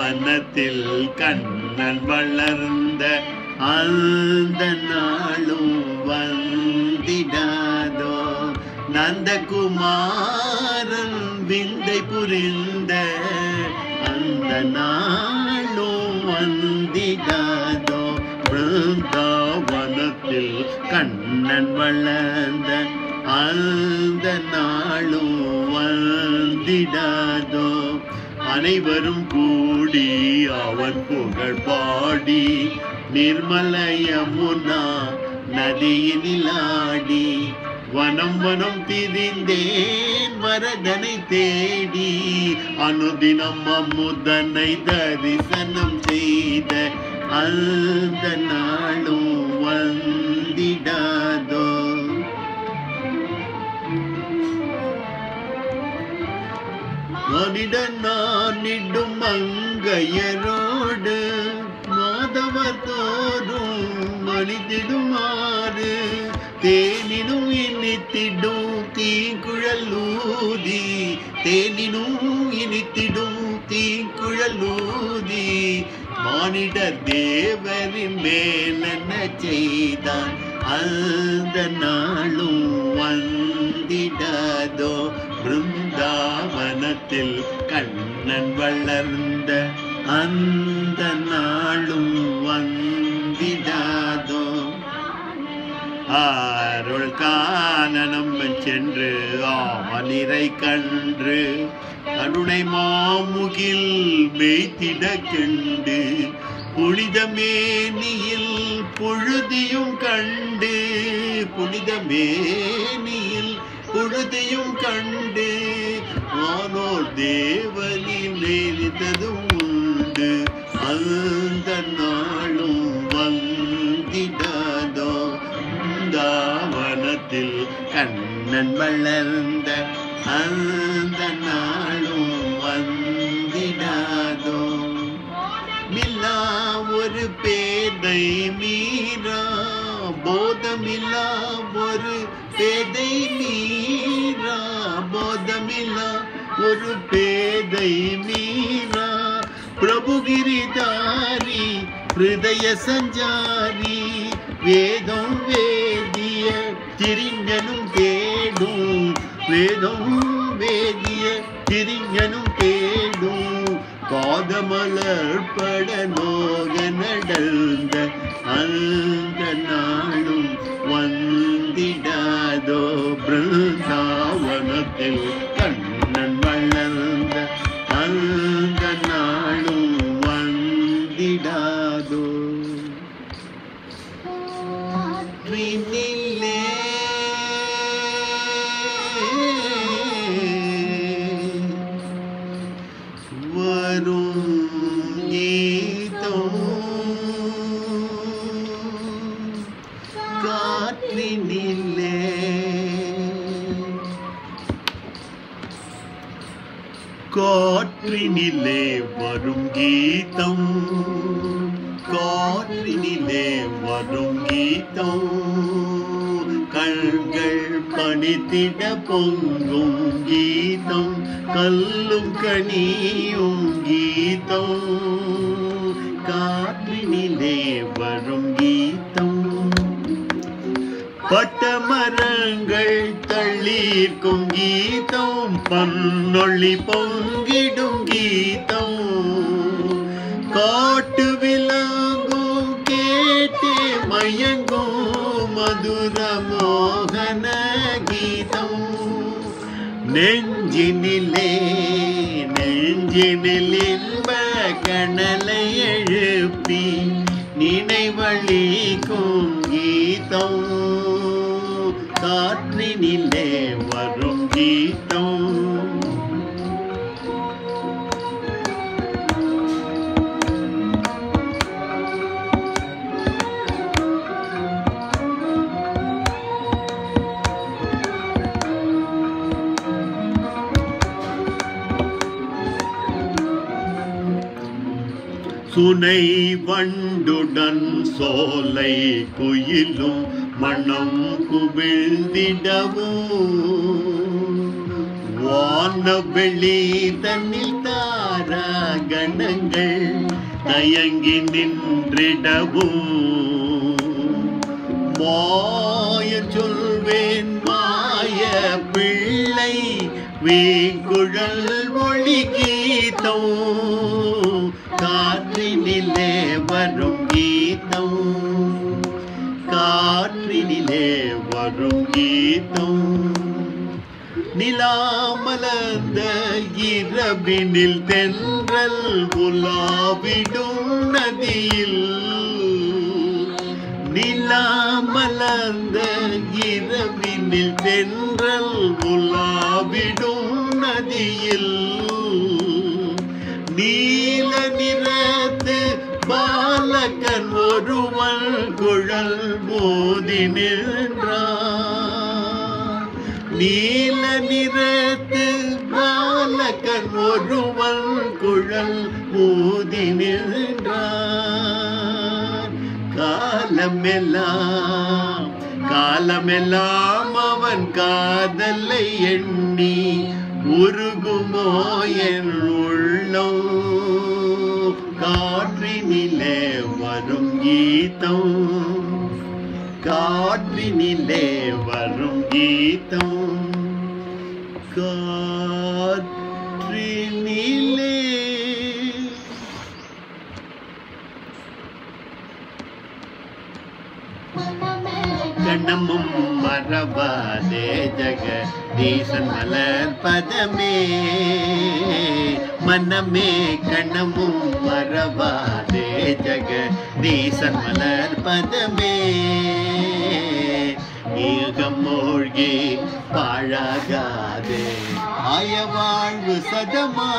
வனத்தில் கண்ணன் வளர்ந்த அந்த நாளும் வந்திடாதோ நந்தகுமாரன் விந்தை புரிந்த அந்த நாளும் வந்திடாதோ பிருந்தாவனத்தில் கண்ணன் வளர்ந்த அந்த நாளும் வந்திடாதோ அனைவரும் கூடி அவன் புகழ் பாடி நிர்மல யமுனா நதியினில் ஆடி வனம் வனம் திரிந்தேன் வரதனை தேடி அனுதினம் அம்முதனை தரிசனம் செய்த அந்த நாளும் வந்திடாதோ மனிதன் நானிடும் மங்கையரோடு மாதவர் தோறும் மனிதிடுமாறு தேனினும் இனித்திடும் தீங்குழலூதி தேனினும் இனித்திடும் தீங்குழலூதி மானிடர் தேவரின் மேலென்ன செய்தான் அந்த நாளும் வந்திடாதோ பிருந்தாவனத்தில் கண்ணன் வளர்ந்த அந்த நாளும் வந்திடாதோ அருள் காணனம் சென்று ஆமனிரை கன்று கருணை மாமுகில் மேய்த்திட கண்டு புனிதமேனியில் பொழுதியும் கண்டு புனிதமேனியில் பொழுதியும் கண்டு ஆனோர் தேவனில் நேரிட்டதும் உண்டு அந்த நாளும் வந்திடாதோ பிருந்தாவனத்தில் கண்ணன் வளர்ந்த அந்த நாளும் வந்திடாதோ மில்லா ஒரு பேதை மீரா போதமில்லா ஒரு பேதை மீரா போதமில்லா ஒரு பேதை மீரா பிரபுகிரிதாரி ஹிருதய சஞ்சாரி வேதம் வேதிய திரிஞனும் தேடும் வேதம் வேதிய திரிஞனும் தேடும் பாதமலர் பட நோக நடந்த அந்த நாளும் வந்திடாதோ பிருந்தாவனத்தில் கண்ணன் வளர்ந்த அந்த நாளும் வந்திடாதோ விண்ணிலே வரும் கீதம் காற்றினிலே காற்றினிலே வரும் கீதம் காற்றினிலே வரும் கீதம் கண்கள் பணித்திட பொங்கும் கீதம் கல்லும் கனியும் கீதம் காற்றினிலே வரும் கீதம் பட்டமரங்கள் தள்ளீர்க்கும் கீதம் பன்னொள்ளி பொங்கிடும் கீதம் காட்டு விலங்கும் கேட்டே மயங்கும் மதுர மோகன கீதம் நெஞ்சினிலே நெஞ்சினில் இன்ப கணலை எழுப்பி நினைவழிக்கும் கீதம் காற்றினிலே வரும் கீதம் சுனை வண்டுடன் சோலை குயிலும் மனம் குவிழ்ந்திடவும் வானவெளி தன்னில் தாரா கணங்கள் தயங்கி நின்றிடவும் மாய சொல்வேன் மாய பிள்ளை வீங்குழல் மொழி கீதம் காற்றினிலே வரும் கீதம் காற்றினிலே வரும் கீதம் நிலாமலர்ந்த இரவினில் தென்றல் உலாவிடும் நதியில் நிலாமலர்ந்த இரவினில் தென்றல் உலாவிடும் நதியில் நீல நிறத்து பாலகன் ஒருவன் குழல் மோதி நின்றான் நீல நிறத்து பாலகன் ஒருவன் குழல் மோதி நின்றான் காலமெல்லாம் காலமெல்லாம் அவன் காதலை எண்ணி உருகுமோ என் உள்ளம் காற்றினிலே வரும் கீதம் காற்றினிலே வரும் கீதம் காற்றினிலே கண்ணமும் மறவாதே ஜக தீசன் மலர் பதமே மனமே கண்ணமும் மறவாதே ஜக தீசன் மலர் பதமே ஈகம் மூழ்கி பாழாகாதே ஆய வாழ்வு சதமா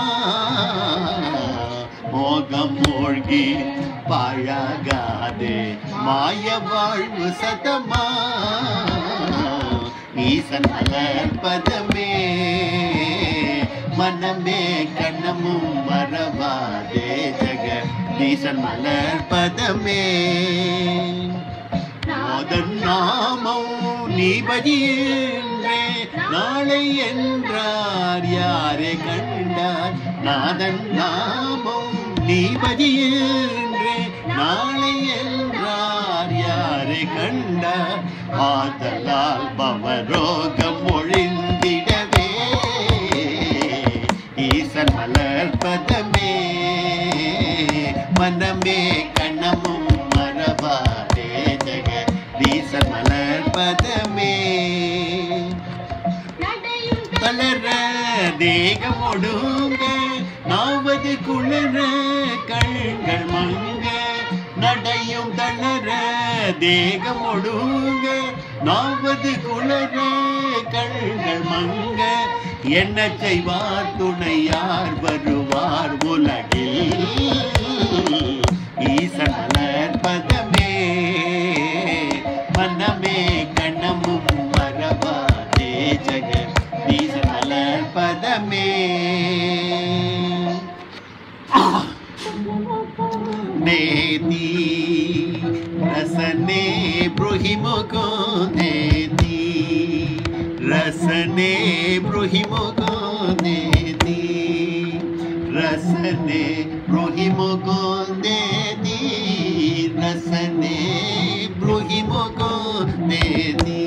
மோகம் மூழ்கி பாழாகாதே மாய வாழ்வு சதமா ஈசன் மலர் பதமே மனமே கண்ணமும் மறவாதே ஜக ஈசன் மலர் பதமே நாதன் நாமம் நீ பதியேன்றே நாளை என்றார் யாரை கண்டார் நாதன் நாமம் நீ பதியேன்றே நாளை என்றார் யாரை கண்டார் ஆதலால் பவரோகம் ஒழிந்திடவே ஈசன் மலர் பதமே மனமே கண்ணமும் மறவாதே ஜக ஈசன் மலர் பதமே தளர தேகம் ஒடுங்க நாவது குளிர கண்கள் மங்க நடையும் தளர தேகம் ஒடுங்க நாவது குளிர கண்கள் மங்க என்ன செய்வார் துணையார் வருவார் உலகில் ஈசன் மலர் பதமே மனமே கண்ணமும் மறவாதே ஜக ஈசன் மலர் பதமே நேதி ரசனே ब्रूहि मुको देती रसने ब्रूहि मुको देती रसने ब्रूहि मुको देती रसने ब्रूहि मुको देती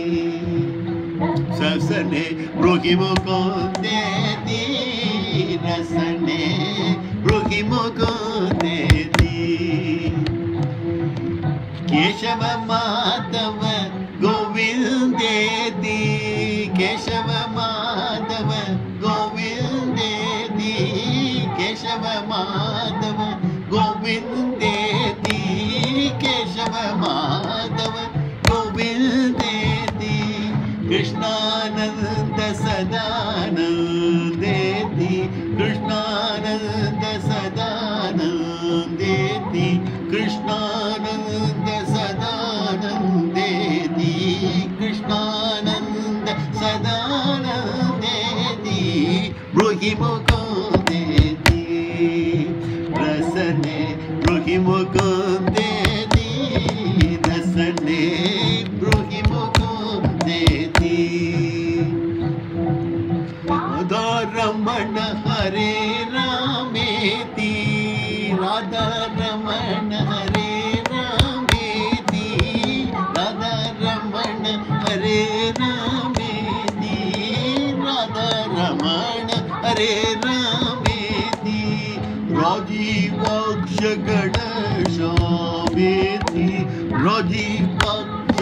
ससने ब्रूहि मुको देती रसने ब्रूहि मुको देती केशव माधव गोविंदेति केशव माधव गोविंदेति केशव माधव गोविंदेति केशव माधव गोविंदेति कृष्णानन्द सदानन्देति कृष्णानन्द सदानन्देति कृष्णानन्द सदानन्देति कृष्णानन्द सदानन्देति ब्रूहि मुकुन्देति रसने ब्रूहि मुकुन्देति रसने ब्रूहि मुकुन्देति रजिवक्ष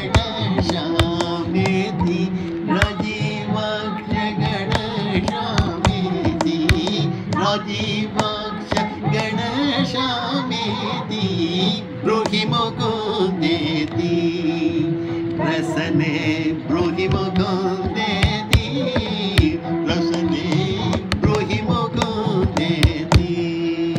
गणेशामेति रजिवक्ष गणेशामेति रजिवक्ष गणेशामेति ब्रूहि मुकुन्देति रसने ब्रूहि मुकुन्देति